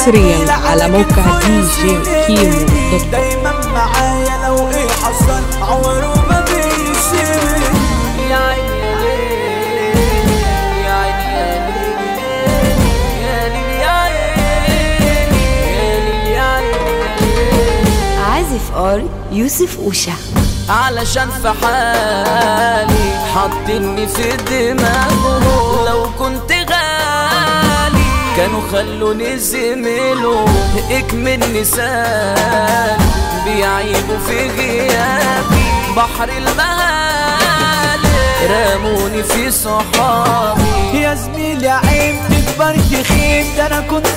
حصريا على موقع دي جي كيمو دوت كوم. دايما معايا لو ايه حصل عمره ما بيسيبني يا عيني يا ليل يا عيني يا ليل يا ليل يا ليل يا عيني عازف ار يوسف اوشا علشان في حالي حاطيني في دماغه لو كنت غالي كانوا خلوني زميله اكمل نسان بيعيبوا في غيابي بحر المهالي رموني في صحابي يا زميلي عيب تكبر تخيب ده انا كنت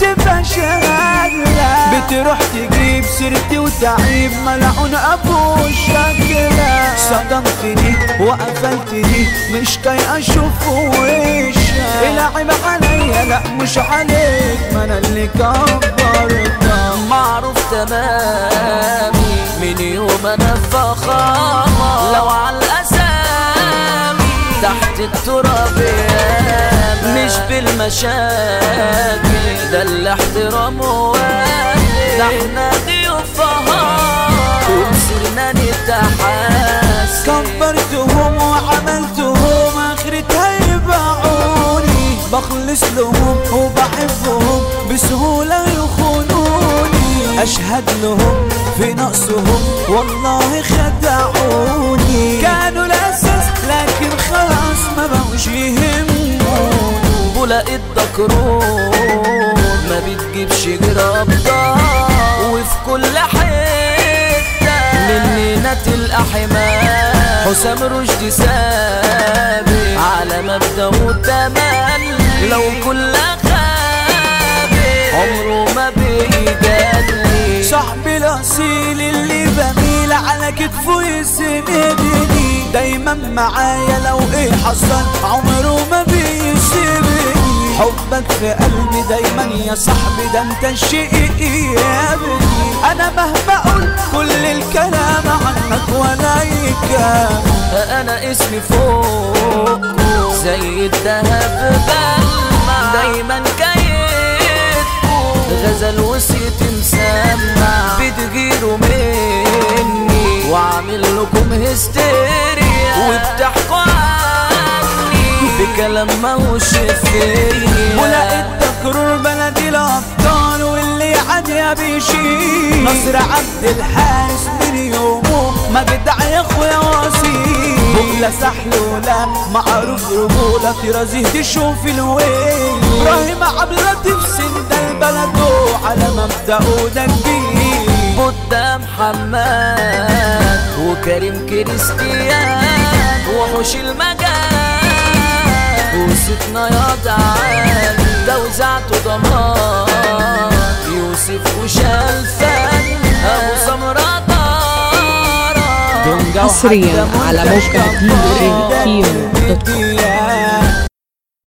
بشغلها بتروح تجيب سيرتي وتعيب ملعون ابو شكلها صدمتني وقفلتني مش كي اشوف وشك العيب عليا لا مش عليك ما انا اللي كبرتها معروف تمامي من يوم انا فخامة لو على الاسامي تحت التراب ياما مش بالمشاكل ده الاحترام واجب ده احنا ضيوف فهار ومسرنا نتحاسب كبرتهم وعملتهم اخرتها يباعوني بخلص لهم وبحبهم بسهولة يخونوني اشهد لهم في نقصهم والله خدعوني كانوا الاساس لكن خلاص ما بقوش يهموني بولا الدكرور ما بتجيبش جراب وفي كل حتة مننا تلقى حماية حسام رشدي سابق على مبدأ وتملي لو كل خابق عمره ما بيجلي صاحبي الاصيل اللي بميل على كتفه يسندني دايما معايا لو ايه حصل عمره ما بيسيبني حبك في قلبي دايما يا صاحبي ده انت الشقيق يا ابني انا مهما اقول كل الكلام عنك ولا يكام انا اسمي فوق زي الدهب بلمع دايما كيدكم غزل وسيط مسمع بتغيروا مني وعامل لكم هستيريا وبتحكوا عني بكلام ماهوش فيا ولا التكرر بلدي الابطال واللي عادي بيشيل نصر عبد الحارس من يومه ما جدع يا اخويا وصيل بقلة سحلولة معروف رجولة طرازيه تشوف الويل ابراهيم عبد اللطيف سند البلد على مبدأه ده كبير بودة محمد وكريم كريستيان وحوش المجال وصفنا يا دعان توزعته ضمان يوسف وشلفان ابو سمرة دارا حصريا على موقع دي جي كيمو دوت كوم.